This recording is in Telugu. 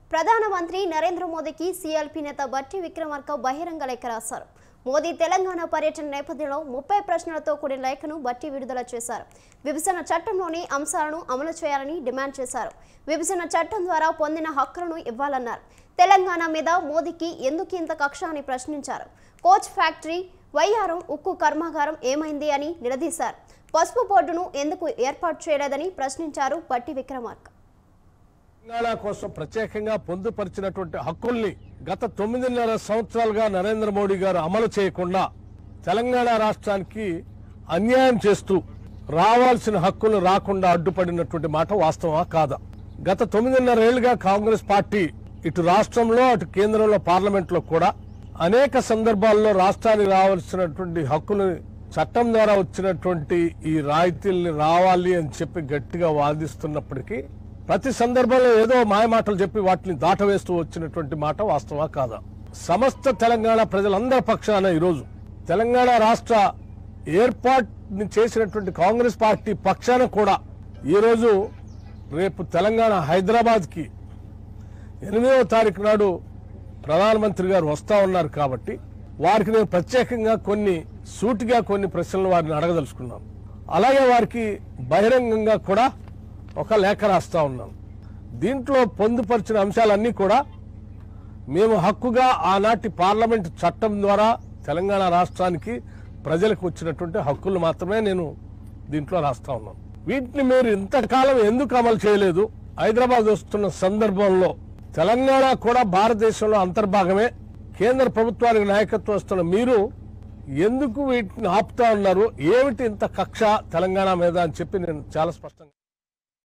ప్రధానమంత్రి నరేంద్ర మోదీకి సీఎల్పీ నేత బట్టి విక్రమార్క బహిరంగ లేఖ రాశారు మోదీ తెలంగాణ పర్యటన నేపథ్యంలో ముప్పై ప్రశ్నలతో కూడిన లేఖను బట్టి విడుదల చేశారు విభజన చట్టంలోని అంశాలను అమలు చేయాలని డిమాండ్ చేశారు విభజన చట్టం ద్వారా పొందిన హక్కులను ఇవ్వాలన్నారు తెలంగాణ మీద మోదీకి ఎందుకు ఇంత కక్ష అని ప్రశ్నించారు కోచ్ ఫ్యాక్టరీ వైఆరం ఉక్కు కర్మాగారం ఏమైంది అని నిలదీశారు పసుపు బోర్డును ఎందుకు ఏర్పాటు చేయలేదని ప్రశ్నించారు బట్టి విక్రమార్క తెలంగాణ కోసం ప్రత్యేకంగా పొందుపరిచినటువంటి హక్కుల్ని గత తొమ్మిదిన్నర సంవత్సరాలుగా నరేంద్ర మోడీ గారు అమలు చేయకుండా తెలంగాణ రాష్ట్రానికి అన్యాయం చేస్తూ రావాల్సిన హక్కులు రాకుండా అడ్డుపడినటువంటి మాట వాస్తవమా కాదా గత తొమ్మిదిన్నర ఏళ్లుగా కాంగ్రెస్ పార్టీ ఇటు రాష్ట్రంలో అటు కేంద్రంలో పార్లమెంట్ లో కూడా అనేక సందర్భాల్లో రాష్ట్రానికి రావాల్సినటువంటి హక్కులు చట్టం ద్వారా వచ్చినటువంటి ఈ రాయితీల్ని రావాలి అని చెప్పి గట్టిగా వాదిస్తున్నప్పటికీ ప్రతి సందర్భంలో ఏదో మాయమాటలు చెప్పి వాటిని దాటవేస్తూ వచ్చినటువంటి మాట వాస్తవా కాదా సమస్త తెలంగాణ ప్రజలందరి పక్షాన ఈరోజు తెలంగాణ రాష్ట్ర ఏర్పాటుని చేసినటువంటి కాంగ్రెస్ పార్టీ పక్షాన కూడా ఈరోజు రేపు తెలంగాణ హైదరాబాద్ కి ఎనిమిదవ తారీఖు నాడు ప్రధానమంత్రి గారు వస్తా ఉన్నారు కాబట్టి వారికి నేను ప్రత్యేకంగా కొన్ని సూటిగా కొన్ని ప్రశ్నలు వారిని అడగదలుచుకున్నాను అలాగే వారికి బహిరంగంగా కూడా ఒక లేఖ రాస్తా ఉన్నాను దీంట్లో పొందుపరిచిన అంశాలన్నీ కూడా మేము హక్కుగా ఆనాటి పార్లమెంట్ చట్టం ద్వారా తెలంగాణ రాష్ట్రానికి ప్రజలకు వచ్చినటువంటి హక్కులు మాత్రమే నేను దీంట్లో రాస్తా ఉన్నాను వీటిని మీరు ఇంతకాలం ఎందుకు అమలు చేయలేదు హైదరాబాద్ వస్తున్న సందర్భంలో తెలంగాణ కూడా భారతదేశంలో అంతర్భాగమే కేంద్ర ప్రభుత్వానికి నాయకత్వం వస్తున్న మీరు ఎందుకు వీటిని ఆపుతా ఉన్నారు ఏమిటి ఇంత కక్ష తెలంగాణ మీద అని చెప్పి నేను చాలా స్పష్టంగా